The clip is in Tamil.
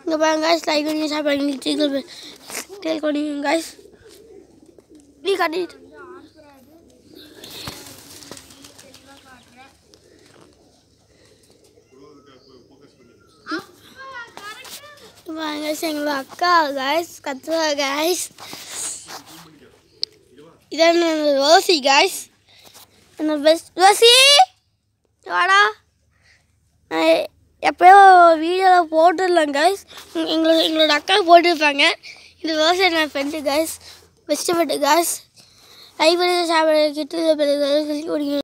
இங்கே பாருங்க காய்ஸ் லைக் பண்ணி ஷேர் பண்ணி டீல் டீல் பண்ணிங்க காய்ஸ் நீ காட்டிட்டு பாருங்க guys, எங்களோட அக்கா காய்ஸ் கத்துவா காய்ஸ் இதான் ரோசி காய்ஸ் என்ன பெஸ்ட் ரோசி வாடா நான் எப்பயோ வீடியோவில் போட்டுடலாம் காய்ஸ் எங்களோட எங்களோட அக்கா போட்டிருப்பாங்க இந்த ரோசி என் friend guys best friend guys like பண்ணி ஷேர் பண்ணி கிட்டு